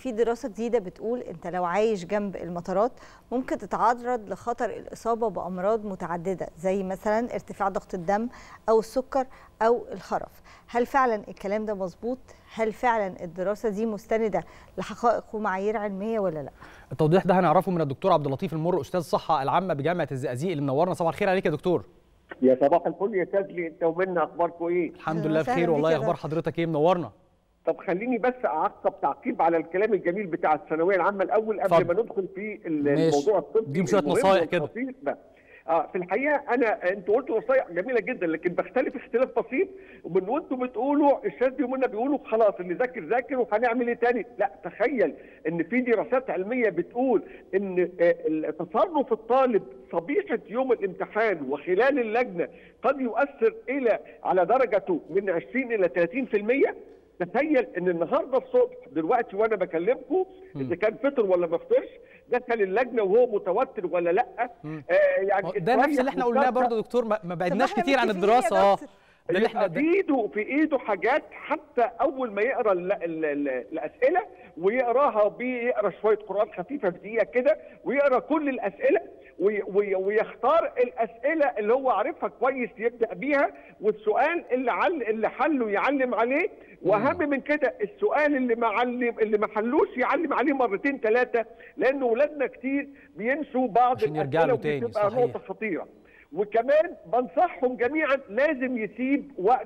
في دراسه جديده بتقول انت لو عايش جنب المطارات ممكن تتعرض لخطر الاصابه بامراض متعدده زي مثلا ارتفاع ضغط الدم او السكر او الخرف هل فعلا الكلام ده مظبوط هل فعلا الدراسه دي مستنده لحقائق ومعايير علميه ولا لا التوضيح ده هنعرفه من الدكتور عبد اللطيف المر استاذ الصحه العامه بجامعه الزقازيق اللي منورنا صباح الخير عليك يا دكتور يا صباح الفل يا شاذلي انت ومنا اخباركم ايه؟ الحمد لله بخير والله اخبار حضرتك ايه منورنا طب خليني بس اعقب تعقيب على الكلام الجميل بتاع الثانويه العامه الاول قبل اتفضل. ما ندخل في الموضوع الطبي دي شوية المهم نصايح كده. والخطير ده. اه في الحقيقه انا انتوا قلتوا نصايح جميله جدا لكن بختلف اختلاف بسيط ومن وانتوا بتقولوا الشاذلي ومنا بيقولوا خلاص اللي ذاكر ذاكر وهنعمل ايه تاني؟ لا تخيل ان في دراسات علميه بتقول ان آه، تصرف الطالب صبيحه يوم الامتحان وخلال اللجنه قد يؤثر الى على درجته من 20 الى 30% تخيل ان النهارده الصبح دلوقتي وانا بكلمكم اذا كان فطر ولا ما فطرش دخل اللجنه وهو متوتر ولا لا آه يعني ده نفس اللي احنا قلناه برضه يا دكتور ما ما بعدناش كتير عن الدراسه اه ده اللي احنا في ايده في ايده حاجات حتى اول ما يقرا ال ال ال الاسئله ويقراها بيقرا شويه قران خفيفه في دقيقه كده ويقرا كل الاسئله وي وي ويختار الاسئله اللي هو عارفها كويس يبدا بيها والسؤال اللي عل اللي حله يعلم عليه واهم من كده السؤال اللي ما علم اللي ما حلوش يعلم عليه مرتين ثلاثه لان اولادنا كتير بينسوا بعض عشان يرجع له تاني، وبتبقى صحيح. نقطه خطيره وكمان بنصحهم جميعا لازم يسيب وقت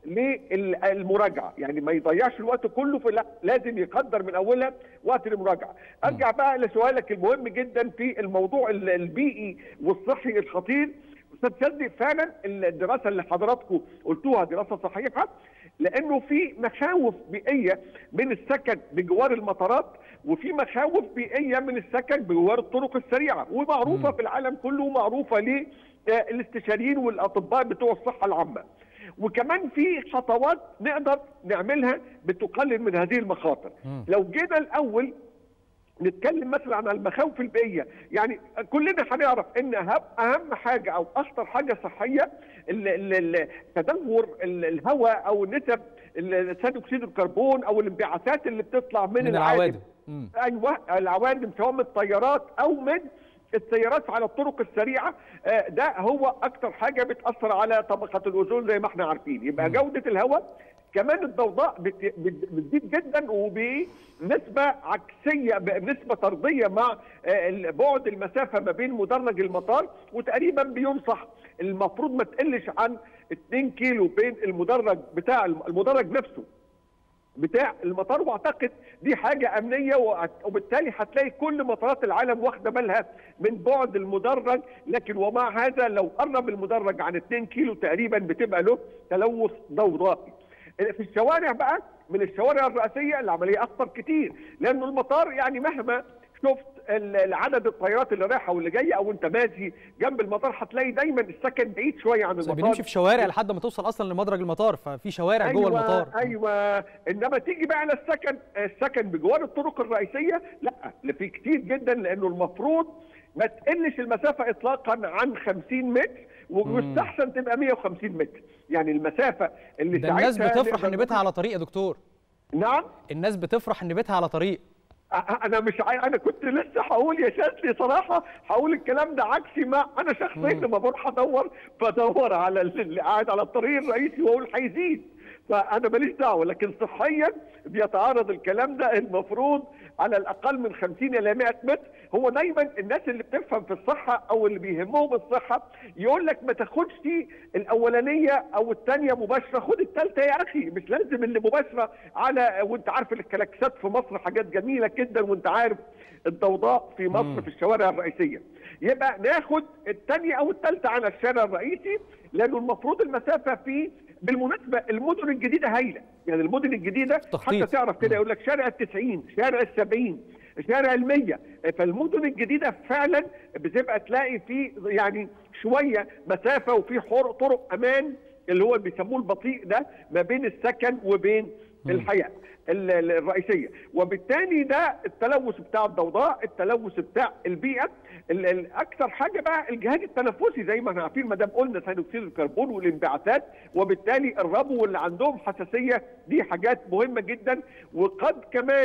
للمراجعه يعني ما يضيعش الوقت كله في لا لازم يقدر من اولها وقت المراجعه ارجع بقى لسؤالك المهم جدا في الموضوع ال- البيئي والصحي الخطير استاذ شادي فعلا الدراسه اللي حضراتكم قلتوها دراسه صحيحه لانه في مخاوف بيئيه من السكن بجوار المطارات وفي مخاوف بيئيه من السكن بجوار الطرق السريعه ومعروفه في العالم كله ومعروفه للاستشاريين والاطباء بتوع الصحه العامه وكمان في خطوات نقدر نعملها بتقلل من هذه المخاطر لو جينا الاول نتكلم مثلا عن المخاوف البيئيه يعني كلنا هنعرف ان اهم اهم حاجه او اخطر حاجه صحيه ال- ال- ال- تدهور ال- الهواء او نسب ال- ثاني اكسيد الكربون او الانبعاثات اللي بتطلع من, من العادم العوادم مم. ايوه العوادم سواء من الطيارات او من السيارات على الطرق السريعه آه، ده هو اكتر حاجه بتاثر على طبقه الاوزون زي ما احنا عارفين يبقى جوده الهواء كمان الضوضاء بت- بت- بتزيد جدا وبنسبه عكسيه بنسبه طرديه مع آه، بعد المسافه ما بين مدرج المطار وتقريبا بينصح المفروض ما تقلش عن 2 كيلو بين المدرج بتاع المدرج نفسه بتاع المطار واعتقد دي حاجه امنيه وأت- وبالتالي هتلاقي كل مطارات العالم واخده بالها من بعد المدرج لكن ومع هذا لو قرب المدرج عن 2 كيلو تقريبا بتبقى له تلوث ضوضائي. في الشوارع بقى من الشوارع الرئيسيه العمليه اخطر كتير لانه المطار يعني مهما شفت ال- عدد الطيارات اللي رايحه واللي جايه او انت ماشي جنب المطار هتلاقي دايما السكن بعيد شويه عن المطار بنمشي في شوارع لحد ما توصل اصلا لمدرج المطار ففي شوارع جوه المطار ايوه انما تيجي بقى على السكن السكن بجوار الطرق الرئيسيه لا في كتير جدا لانه المفروض ما تقلش المسافه اطلاقا عن 50 متر ويستحسن تبقى 150 متر يعني المسافه اللي ده الناس ساعتها بتفرح نقدر ان بيتها على طريق يا دكتور نعم الناس بتفرح ان بيتها على طريق أ- انا مش عاي... انا كنت لسه هقول يا شاذلي صراحه هقول الكلام ده عكسي ما انا شخصيا لما بروح ادور بدور على اللي قاعد على الطريق الرئيسي واقول هيزيد فانا ماليش دعوه لكن صحيا بيتعارض الكلام ده المفروض على الاقل من 50 الى 100 متر هو دايما الناس اللي بتفهم في الصحه او اللي بيهمهم الصحه يقول لك ما تاخدش الاولانيه او الثانيه مباشره خد الثالثه يا اخي مش لازم اللي مباشره على وانت عارف الكلاكسات في مصر حاجات جميله جدا وانت عارف الضوضاء في مصر في الشوارع الرئيسيه يبقى ناخد الثانيه او الثالثه على الشارع الرئيسي لانه المفروض المسافه فيه بالمناسبه المدن الجديده هايله يعني المدن الجديده حتى تخطيط. تعرف كده يقول لك شارع التسعين شارع السبعين شارع المية فالمدن الجديدة فعلا بتبقى تلاقي في يعني شوية مسافة وفي حر- طرق أمان اللي هو اللي بيسموه البطيء ده ما بين السكن وبين الحياة ال- ال- الرئيسية وبالتالي ده التلوث بتاع الضوضاء التلوث بتاع البيئة ال- ال- أكثر حاجة بقى الجهاز التنفسي زي ما احنا عارفين ما دام قلنا ثاني أكسيد الكربون والانبعاثات وبالتالي الربو اللي عندهم حساسية دي حاجات مهمة جدا وقد كمان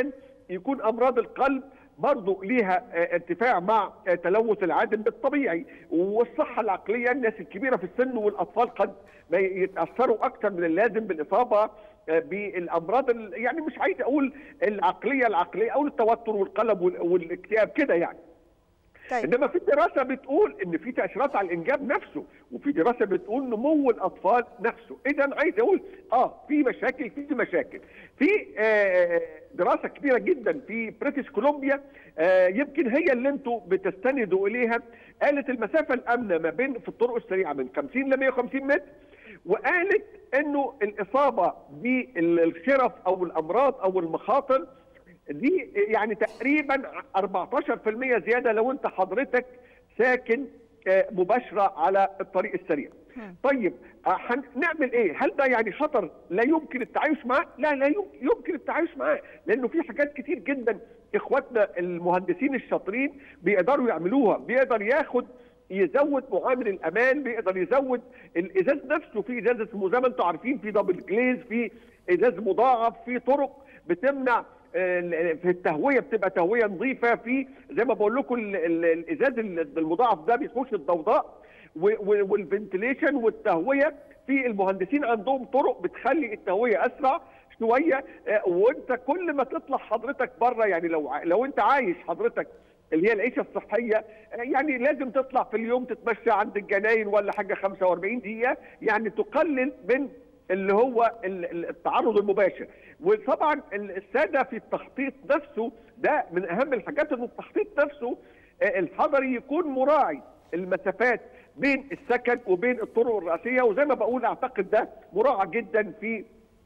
يكون امراض القلب برضه ليها ارتفاع مع تلوث العادم الطبيعي والصحه العقليه الناس الكبيره في السن والاطفال قد يتاثروا اكثر من اللازم بالاصابه بالامراض يعني مش عايز اقول العقليه العقليه او التوتر والقلق والاكتئاب كده يعني طيب. انما في دراسه بتقول ان في تاثيرات على الانجاب نفسه وفي دراسه بتقول نمو الاطفال نفسه اذا عايز اقول اه في مشاكل في مشاكل في آه دراسه كبيره جدا في بريتش كولومبيا آه يمكن هي اللي انتم بتستندوا اليها قالت المسافه الامنه ما بين في الطرق السريعه من 50 ل 150 متر وقالت انه الاصابه بالشرف او الامراض او المخاطر دي يعني تقريبا 14% زياده لو انت حضرتك ساكن مباشره على الطريق السريع. طيب هنعمل ايه؟ هل ده يعني خطر لا يمكن التعايش معاه؟ لا لا يمكن التعايش معاه لانه في حاجات كتير جدا اخواتنا المهندسين الشاطرين بيقدروا يعملوها، بيقدر ياخد يزود معامل الامان بيقدر يزود الازاز نفسه في ازاز اسمه زي ما انتم عارفين في دبل جليز في ازاز مضاعف في طرق بتمنع في التهويه بتبقى تهويه نظيفه في زي ما بقول لكم الازاز المضاعف ده بيخش الضوضاء والفنتليشن والتهويه في المهندسين عندهم طرق بتخلي التهويه اسرع شويه وانت كل ما تطلع حضرتك بره يعني لو لو انت عايش حضرتك اللي هي العيشه الصحيه يعني لازم تطلع في اليوم تتمشى عند الجناين ولا حاجه 45 دقيقه يعني تقلل من اللي هو التعرض المباشر وطبعا الساده في التخطيط نفسه ده من اهم الحاجات ان التخطيط نفسه الحضري يكون مراعي المسافات بين السكن وبين الطرق الرئيسيه وزي ما بقول اعتقد ده مراعى جدا في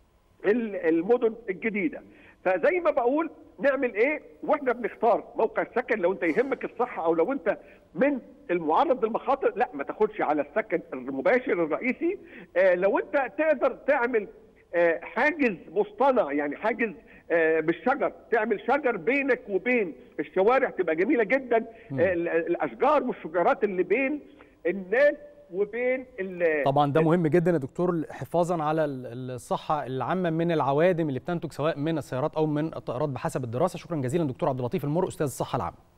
المدن الجديده فزي ما بقول نعمل ايه واحنا بنختار موقع السكن لو انت يهمك الصحه او لو انت من المعرض للمخاطر لا ما تاخدش على السكن المباشر الرئيسي آه لو انت تقدر تعمل آه حاجز مصطنع يعني حاجز آه بالشجر تعمل شجر بينك وبين الشوارع تبقى جميله جدا آه الاشجار والشجرات اللي بين الناس وبين طبعا ده مهم جدا يا دكتور حفاظا على الصحه العامه من العوادم اللي بتنتج سواء من السيارات او من الطائرات بحسب الدراسه شكرا جزيلا دكتور عبد اللطيف المر استاذ الصحه العامه